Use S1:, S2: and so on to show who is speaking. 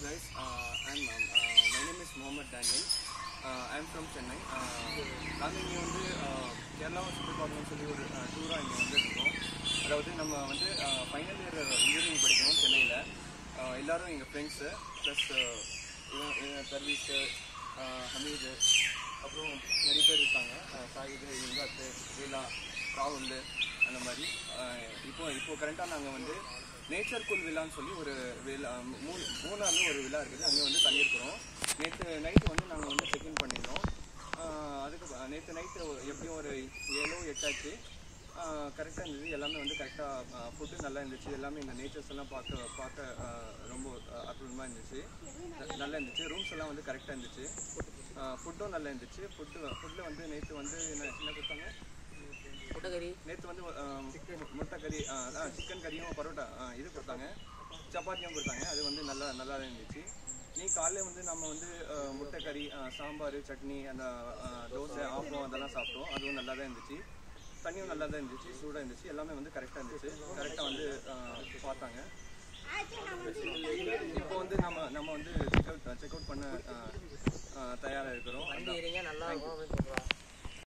S1: guys. Uh, I'm um, uh, my name is Mohammed Daniel. Uh, I'm from Chennai. Uh, நாங்கள் இங்கே வந்து uh, கேரளாவை சுற்றி பார்க்கணும்னு சொல்லி ஒரு டூராக இங்கே வந்துருக்கோம் அதாவது நம்ம வந்து ஃபைனல் இயர் இன்ஜினியரிங் படிக்கிறோம் சென்னையில் எல்லாரும் எங்கள் ஃப்ரெண்ட்ஸு ப்ளஸ் சர்வீஸ் ஹமீது அப்புறம் நிறைய பேர் இருக்காங்க அஹ் சாயிது இங்காத்து லீலா ராகுல் அந்த மாதிரி அஹ் இப்போ இப்போ கரண்ட்டாக நாங்கள் வந்து நேச்சர் குல் விழான்னு சொல்லி ஒரு விழா மூணு மூணாரில் ஒரு விழா இருக்குது அங்கே வந்து தங்கியிருக்கிறோம் நேற்று நைட்டு வந்து நாங்கள் வந்து செக்இன் பண்ணியிருந்தோம் அஹ் அதுக்கு நேற்று நைட்டு எப்படியும் ஒரு ஏழோ எட்டாச்சு கரெக்டாக இருந்தது எல்லாமே வந்து கரெக்டாக ஃபுட்டு நல்லா இருந்துச்சு எல்லாமே இந்த நேச்சர்ஸ் எல்லாம் பார்க்க பார்க்க அஹ், ரொம்ப அஹ், அற்புதமாக இருந்துச்சு ந- நல்லா இருந்துச்சு ரூம்ஸ் எல்லாம் வந்து கரெக்டாக இருந்துச்சு ஃபுட்டும் நல்லா இருந்துச்சு ஃபுட்டு ஃபுட்டில் வந்து நேற்று வந்து என்ன என்ன கொடுத்தாங்க
S2: முட்டைக்கறி
S1: நேற்று வந்து அஹ், முட்டை கறி சிக்கன் கறியும் பரோட்டா அஹ், இது கொடுத்தாங்க சப்பாத்தியும் கொடுத்தாங்க அது வந்து நல்லா நல்லா தான் இருந்துச்சு நீ காலையில் வந்து நம்ம வந்து அஹ், முட்டை கறி அஹ், சாம்பார் சட்னி அந்த அஹ், தோசை ஆப்பம் அதெல்லாம் சாப்பிட்டோம் அதுவும் நல்லா தான் இருந்துச்சு தண்ணியும் நல்லா தான் இருந்துச்சு சூடாக இருந்துச்சு எல்லாமே வந்து கரெக்டாக இருந்துச்சு கரெக்டாக வந்து அஹ், பார்த்தாங்க இப்போ வந்து நம்ம நம்ம வந்து செக் அவுட் செக் அவுட் பண்ண அஹ், அஹ், தயாரா இருக்கிறோம்
S2: வண்டி ஏறிங்க நல்லா இருக்கும் அப்படின்னு சொல்கிறான்